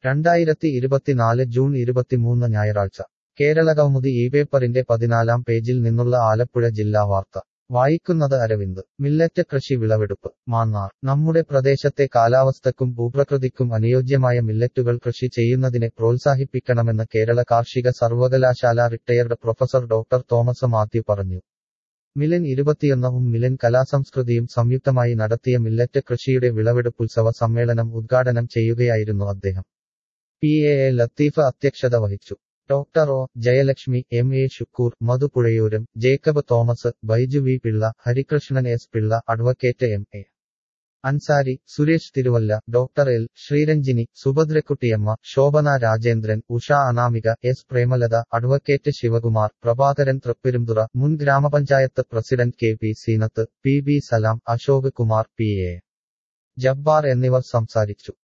രണ്ടായിരത്തി ഇരുപത്തിനാല് ജൂൺ ഇരുപത്തിമൂന്ന് ഞായറാഴ്ച കേരള കൗമുദി ഈ പേപ്പറിന്റെ പതിനാലാം പേജിൽ നിന്നുള്ള ആലപ്പുഴ ജില്ലാ വാർത്ത വായിക്കുന്നത് അരവിന്ദ് മില്ലറ്റ് കൃഷി വിളവെടുപ്പ് മാന്നാർ നമ്മുടെ പ്രദേശത്തെ കാലാവസ്ഥക്കും ഭൂപ്രകൃതിക്കും അനുയോജ്യമായ മില്ലറ്റുകൾ കൃഷി ചെയ്യുന്നതിനെ പ്രോത്സാഹിപ്പിക്കണമെന്ന് കേരള കാർഷിക സർവകലാശാല retired professor doctor Thomas Mathew പറഞ്ഞു മിലൻ ഇരുപത്തിയൊന്നവും മിലൻ കലാസംസ്കൃതിയും സംയുക്തമായി നടത്തിയ മില്ലറ്റ് കൃഷിയുടെ വിളവെടുപ്പുത്സവ സമ്മേളനം ഉദ്ഘാടനം ചെയ്യുകയായിരുന്നു അദ്ദേഹം പി എ എ ലത്തീഫ് അധ്യക്ഷത വഹിച്ചു doctor O Jayalakshmi M A Shukoor Madhupuzhayooram Jacob Thomas Baiju V Pillai Harikrishnan S Pillai advocate M A Ansari Suresh Thiruvalla doctor L Sreeranjini Subhadrakuttiyamma Shobhana Rajendran Usha Anamika S Premalatha advocate Sivakumar Prabhakaran Thripperumthura മുൻ ഗ്രാമപഞ്ചായത്ത് president K P Seenath P B Salam Ashok Kumar P A Jabbar എന്നിവർ സംസാരിച്ചു